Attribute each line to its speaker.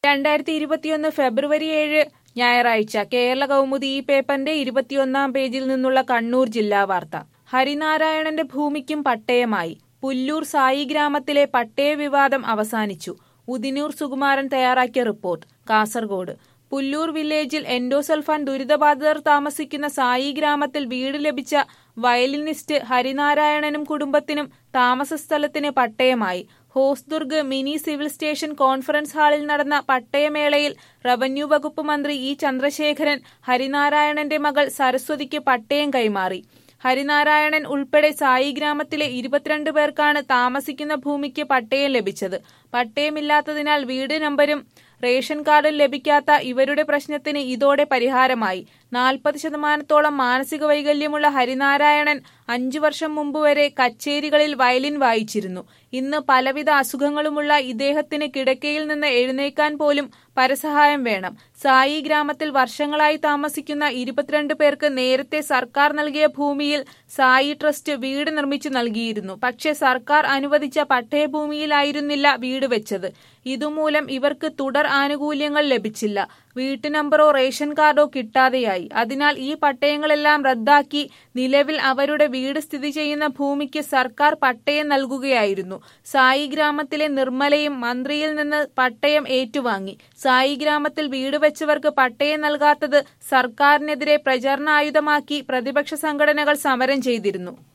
Speaker 1: രണ്ടായിരത്തി ഇരുപത്തിയൊന്ന് ഫെബ്രുവരി ഏഴ് ഞായറാഴ്ച കേരള കൗമുദി ഈ പേപ്പറിന്റെ ഇരുപത്തിയൊന്നാം പേജിൽ നിന്നുള്ള കണ്ണൂർ ജില്ലാ വാർത്ത ഹരിനാരായണന്റെ ഭൂമിക്കും പട്ടയമായി പുല്ലൂർ സായി ഗ്രാമത്തിലെ പട്ടയ വിവാദം അവസാനിച്ചു ഉദിനൂർ സുകുമാരൻ തയ്യാറാക്കിയ റിപ്പോർട്ട് കാസർഗോഡ് പുല്ലൂർ വില്ലേജിൽ എൻഡോസൾഫാൻ ദുരിതബാധിതർ താമസിക്കുന്ന സായി ഗ്രാമത്തിൽ വീട് ലഭിച്ച വയലിനിസ്റ്റ് ഹരിനാരായണനും കുടുംബത്തിനും താമസ സ്ഥലത്തിന് പട്ടയമായി Hosdurg mini civil station conference ഹാളിൽ നടന്ന പട്ടയമേളയിൽ റവന്യൂ വകുപ്പ് മന്ത്രി ഇ ചന്ദ്രശേഖരൻ ഹരിനാരായണന്റെ മകൾ സരസ്വതിക്ക് പട്ടയം കൈമാറി ഹരിനാരായണൻ ഉൾപ്പെടെ സായി ഗ്രാമത്തിലെ ഇരുപത്തിരണ്ട് പേർക്കാണ് താമസിക്കുന്ന ഭൂമിക്ക് പട്ടയം ലഭിച്ചത് പട്ടയമില്ലാത്തതിനാൽ വീട് നമ്പരും റേഷൻ കാർഡും ലഭിക്കാത്ത ഇവരുടെ പ്രശ്നത്തിന് ഇതോടെ പരിഹാരമായി നാൽപ്പത് ശതമാനത്തോളം മാനസിക വൈകല്യമുള്ള ഹരിനാരായണൻ അഞ്ചു വർഷം മുമ്പ് വരെ കച്ചേരികളിൽ വയലിൻ വായിച്ചിരുന്നു ഇന്ന് പലവിധ അസുഖങ്ങളുമുള്ള ഇദ്ദേഹത്തിന് കിടക്കയിൽ നിന്ന് എഴുന്നേക്കാൻ പോലും പരസഹായം വേണം സായി ഗ്രാമത്തിൽ വർഷങ്ങളായി താമസിക്കുന്ന ഇരുപത്തിരണ്ട് പേർക്ക് നേരത്തെ സർക്കാർ നൽകിയ ഭൂമിയിൽ സായി ട്രസ്റ്റ് വീട് നിർമ്മിച്ചു നൽകിയിരുന്നു പക്ഷേ സർക്കാർ അനുവദിച്ച പട്ടയഭൂമിയിലായിരുന്നില്ല വീട് വെച്ചത് ഇതുമൂലം ഇവർക്ക് തുടർ ആനുകൂല്യങ്ങൾ ലഭിച്ചില്ല വീട്ടു നമ്പറോ റേഷൻ കാർഡോ കിട്ടാതെയായി അതിനാൽ ഈ പട്ടയങ്ങളെല്ലാം റദ്ദാക്കി നിലവിൽ അവരുടെ വീട് സ്ഥിതി ചെയ്യുന്ന ഭൂമിക്ക് സർക്കാർ പട്ടയം നൽകുകയായിരുന്നു സായി ഗ്രാമത്തിലെ നിർമ്മലയും മന്ത്രിയിൽ നിന്ന് പട്ടയം ഏറ്റുവാങ്ങി സായി ഗ്രാമത്തിൽ വീട് വെച്ചവർക്ക് പട്ടയം നൽകാത്തത് സർക്കാരിനെതിരെ പ്രചരണായുധമാക്കി പ്രതിപക്ഷ സംഘടനകൾ സമരം ചെയ്തിരുന്നു